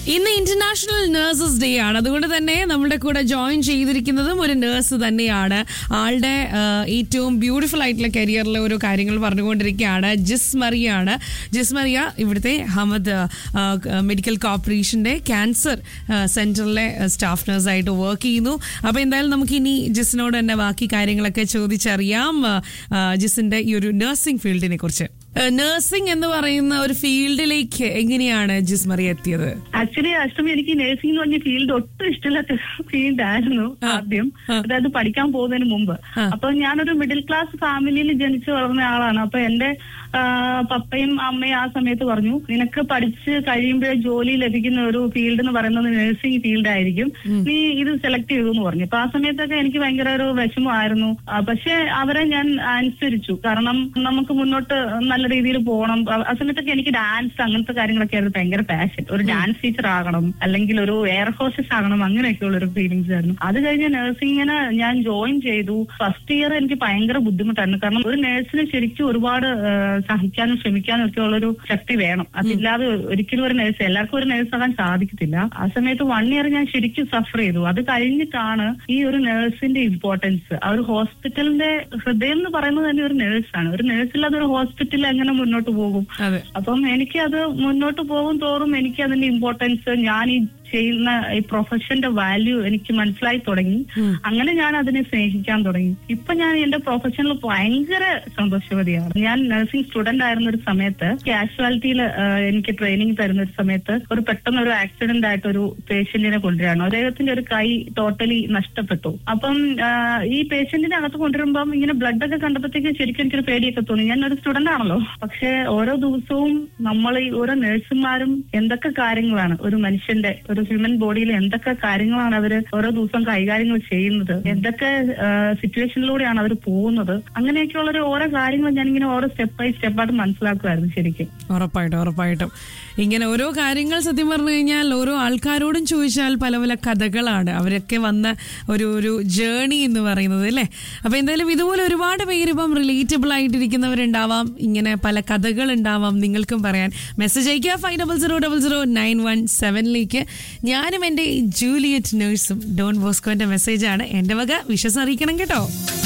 ഇന്ന് international nurses day ആണ് അതുകൊണ്ട് തന്നെ നമ്മുടെ കൂടെ ജോയിൻ ചെയ്തിരിക്കുന്നതും ഒരു നഴ്സ് തന്നെയാണ് ആളുടെ ആ, ഏറ്റവും ബ്യൂട്ടിഫുൾ ആയിട്ടുള്ള കരിയറിലെ ഓരോ കാര്യങ്ങൾ പറഞ്ഞുകൊണ്ടിരിക്കുകയാണ് ജിസ് മറിയാണ് ജിസ് മറിയ ഇവിടുത്തെ ഹമദ് ആ, മെഡിക്കൽ കോർപ്പറേഷന്റെ ക്യാൻസർ ആ, സെന്ററിലെ സ്റ്റാഫ് നഴ്സായിട്ട് വർക്ക് ചെയ്യുന്നു അപ്പോൾ എന്തായാലും നമുക്ക് ഇനി ജിസിനോട് തന്നെ ബാക്കി കാര്യങ്ങളൊക്കെ ചോദിച്ചറിയാം ആ, ആ, ജിസിന്റെ ഈ ഒരു നഴ്സിംഗ് ഫീൽഡിനെ കുറിച്ച് നഴ്സിംഗ് എന്ന് പറയുന്ന ഒരു ഫീൽഡിലേക്ക് എങ്ങനെയാണ് ജിസ് മറിയ എത്തിയത് ആക്ച്വലി അഷ്ടമി എനിക്ക് നഴ്സിംഗ് എന്ന് പറഞ്ഞ ഫീൽഡ് ഒട്ടും ഇഷ്ടമില്ലാത്ത ഫീൽഡ് ആയിരുന്നു ആദ്യം അതായത് പഠിക്കാൻ പോകുന്നതിന് മുമ്പ് അപ്പൊ ഞാനൊരു മിഡിൽ ക്ലാസ് ഫാമിലിയിൽ ജനിച്ചു വളർന്ന ആളാണ് അപ്പൊ എന്റെ ആ, പപ്പയും അമ്മയും ആ സമയത്ത് പറഞ്ഞു നിനക്ക് പഠിച്ച് കഴിയുമ്പോഴേ ജോലി ലഭിക്കുന്ന ഒരു ഫീൽഡ് എന്ന് പറയുന്നത് നഴ്സിംഗ് ഫീൽഡ് ആയിരിക്കും നീ ഇത് സെലക്ട് ചെയ്തു എന്ന് പറഞ്ഞു അപ്പൊ ആ സമയത്തൊക്കെ എനിക്ക് ഭയങ്കര ഒരു വിഷമമായിരുന്നു ആ, പക്ഷെ അവരെ ഞാൻ അനുസരിച്ചു കാരണം നമുക്ക് മുന്നോട്ട് നല്ല രീതിയിൽ പോകണം ആ ആ സമയത്തൊക്കെ എനിക്ക് ഡാൻസ് അങ്ങനത്തെ കാര്യങ്ങളൊക്കെ ആയിരുന്നു ഭയങ്കര പാഷൻ ഒരു ഡാൻസ് ടീച്ചർ ആകണം അല്ലെങ്കിൽ ഒരു എയർ ഹോസ്റ്റസ് ആകണം അങ്ങനെയൊക്കെയുള്ള ഒരു ഫീലിങ്സ് ആയിരുന്നു അത് കഴിഞ്ഞ് നഴ്സിംഗിന് ഞാൻ ജോയിൻ ചെയ്തു ഫസ്റ്റ് ഇയർ എനിക്ക് ഭയങ്കര ബുദ്ധിമുട്ടായിരുന്നു കാരണം ഒരു നഴ്സിന് ശരിക്കും ഒരുപാട് ആ, സഹിക്കാനും ശ്രമിക്കാനും ഒക്കെ ഉള്ളൊരു ശക്തി വേണം അതില്ലാതെ ഒരിക്കലും ഒരു നഴ്സ് എല്ലാവർക്കും ഒരു നഴ്സ് ആകാൻ സാധിക്കത്തില്ല ആ സമയത്ത് വൺ ഇയർ ഞാൻ ശരിക്കും സഫർ ചെയ്തു അത് കഴിഞ്ഞിട്ടാണ് ഈ ഒരു നഴ്സിന്റെ ഇമ്പോർട്ടൻസ് ആ ഒരു ഹോസ്പിറ്റലിന്റെ ഹൃദയം എന്ന് പറയുന്നത് തന്നെ ഒരു നഴ്സാണ് ഒരു നഴ്സില്ലാതെ ഒരു ഹോസ്പിറ്റൽ എങ്ങനെ മുന്നോട്ട് പോകും അതെ അപ്പം എനിക്ക് അത് മുന്നോട്ട് പോകും തോറും എനിക്ക് അതിന്റെ ഇമ്പോർട്ടൻസ് ഞാൻ ഈ ചെയ്യുന്ന ഈ പ്രൊഫഷന്റെ വാല്യൂ എനിക്ക് മനസ്സിലായി തുടങ്ങി അങ്ങനെ ഞാൻ അതിനെ സ്നേഹിക്കാൻ തുടങ്ങി ഇപ്പൊ ഞാൻ എന്റെ പ്രൊഫഷനിൽ ഭയങ്കര സന്തോഷവതിയാണ് ഞാൻ നഴ്സിംഗ് സ്റ്റുഡന്റ് ആയിരുന്ന ഒരു സമയത്ത് കാഷ്വാലിറ്റിയിൽ എനിക്ക് ട്രെയിനിങ് തരുന്ന ഒരു സമയത്ത് ഒരു പെട്ടെന്ന് ഒരു ആക്സിഡന്റ് ആയിട്ട് ഒരു പേഷ്യന്റിനെ കൊണ്ടുവരികയാണ് അദ്ദേഹത്തിന്റെ ഒരു കൈ ടോട്ടലി നഷ്ടപ്പെട്ടു അപ്പം ആ, ഈ പേഷ്യന്റിനെ അകത്ത് കൊണ്ടുവരുമ്പം ഇങ്ങനെ ബ്ലഡ് ഒക്കെ കണ്ടപ്പോഴത്തേക്ക് ശരിക്കും എനിക്കൊരു പേടിയൊക്കെ തോന്നി ഞാൻ ഒരു സ്റ്റുഡന്റ് ആണല്ലോ പക്ഷെ ഓരോ ദിവസവും നമ്മൾ ഈ ഓരോ നഴ്സുമാരും എന്തൊക്കെ കാര്യങ്ങളാണ് ഒരു മനുഷ്യന്റെ ഒരു ഹ്യൂമൻ ബോഡിയിൽ എന്തൊക്കെ കാര്യങ്ങളാണ് അവര് ഓരോ ദിവസം കൈകാര്യങ്ങൾ ചെയ്യുന്നത് എന്തൊക്കെ സിറ്റുവേഷനിലൂടെയാണ് അവർ പോകുന്നത് അങ്ങനെയൊക്കെയുള്ള ഒരു ഓരോ കാര്യങ്ങൾ ഞാനിങ്ങനെ ഓരോ സ്റ്റെപ്പ് ബൈ സ്റ്റെപ്പായിട്ട് മനസ്സിലാക്കുമായിരുന്നു ശരിക്കും ഉറപ്പായിട്ടും ഉറപ്പായിട്ടും ഇങ്ങനെ ഓരോ കാര്യങ്ങൾ സത്യം പറഞ്ഞു കഴിഞ്ഞാൽ ഓരോ ആൾക്കാരോടും ചോദിച്ചാൽ പല പല കഥകളാണ് അവരൊക്കെ വന്ന ഒരു ഒരു ജേണി എന്ന് പറയുന്നത് അല്ലേ അപ്പൊ എന്തായാലും ഇതുപോലെ ഒരുപാട് പേര് ഇപ്പം റിലേറ്റബിൾ ആയിട്ടിരിക്കുന്നവരുണ്ടാവാം ഇങ്ങനെ പല കഥകൾ ഉണ്ടാവാം നിങ്ങൾക്കും പറയാൻ മെസ്സേജ് അയക്കുക five double zero double zero nine one സെവനിലേക്ക് ഞാനും എൻ്റെ ജൂലിയറ്റ് നേഴ്സും ഡോൺ ബോസ്കോന്റെ മെസ്സേജാണ് എൻ്റെ വക വിശ്വസം അറിയിക്കണം കേട്ടോ